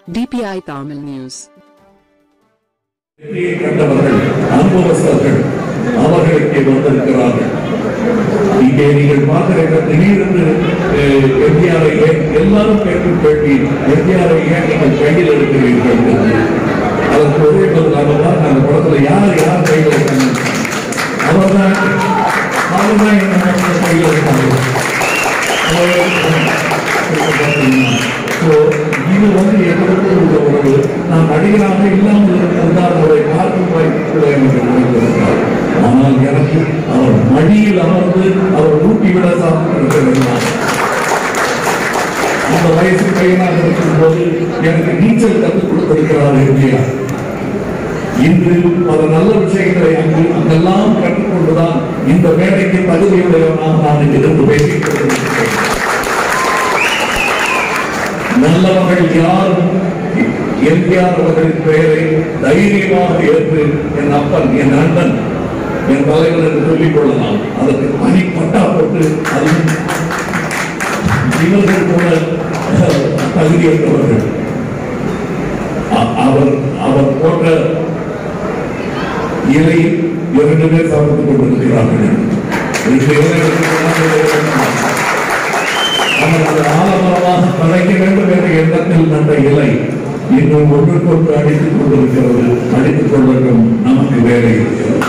DPI Tamil News. வெற்றியை கண்டவர்கள் அனுபவஸ்தர்கள் அவர்களுக்கு வந்திருக்கிறார்கள் இங்கே நீங்கள் பார்க்கிற திடீரென்று எம்ஜிஆரை எல்லாரும் கேட்கும் கேள்வி எம்ஜிஆரை ஏன் நீங்கள் கையில் எடுக்கிறீர்கள் என்று. அதற்கு ஒரே பதிலாக தான் அந்த படத்துல யார் யார் கையில் இருக்காங்க அவர்தான் அவர்தான் என்ன மக்கள் கையில் இருக்காங்க So, இது வந்து எங்களுக்கு உள்ள உறவு நான் நடிகராக இல்லாமல் இருந்திருந்தால் அவரை பார்க்கும் வாய்ப்பு கூட எனக்கு கிடைத்திருக்கிறார் ஆனால் எனக்கு அவர் மடியில் அமர்ந்து அவர் ஊட்டி விட சாப்பிட்டிருக்கிறார் அந்த வயசு பையனாக இருக்கும் போது எனக்கு நீச்சல் கற்றுக் கொடுத்திருக்கிறார் எம்ஜிஆர் இன்று பல நல்ல விஷயங்களை அங்கு அங்கெல்லாம் கற்றுக்கொண்டுதான் இந்த மேடைக்கு தகுதியுடையவனாக நான் இங்கிருந்து பேசிக் கொண்டிருக்கிறேன் நல்லவர்கள் யாரும் எம்ஜிஆர் அவர்களின் பெயரை தைரியமாக ஏற்று என் அப்பன் என் நண்பன் என் தலைவர் என்று சொல்லிக் கொள்ளலாம் அதற்கு பணி பட்டா போட்டு அதுவும் இவர்கள் கூட அஹ், தகுதியற்றவர்கள் அ- அவர் அவர் போன்ற இலை இரண்டு பேர் சாப்பிட்டுக் கொண்டிருக்கிறார்கள் ரெண்டு இலைகளுக்கு அவர் அது ஆலமரமாக படைக்க வேண்டும் என்ற எண்ணத்தில் நட்ட இலை இன்னும் ஒன்றுக்கொன்று அடித்துக் கொண்டிருக்கிறது அடித்துக் கொள்ளட்டும் நமக்கு வேலை இருக்கிறது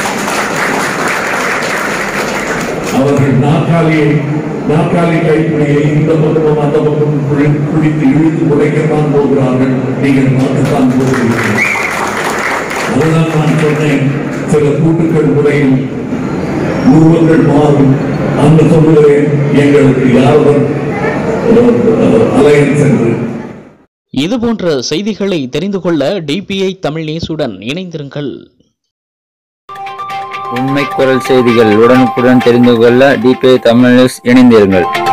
அவர்கள் நாற்காலியை நாற்காலி கைப்பிடியை இந்த பக்கமும் அந்த பக்கம் குழி- குடித்து இழுத்து உடைக்கத்தான் போகிறார்கள் நீங்கள் பார்க்கத்தான் போகிறீர்கள் அதுதான் நான் சொன்னேன் சில கூட்டுக்கள் முறையில் உருவங்கள் மாறும் அந்த சொல்லுகிறேன் எங்களுக்கு யாருடன் அலையன்ஸ் என்று இது போன்ற செய்திகளை தெரிந்து கொள்ள டிபிஐ தமிழ் நியூஸுடன் இணைந்திருங்கள் உண்மை குரல் செய்திகள் உடனுக்குடன் தெரிந்து கொள்ள டிபிஐ தமிழ் நியூஸ் இணைந்திருங்கள்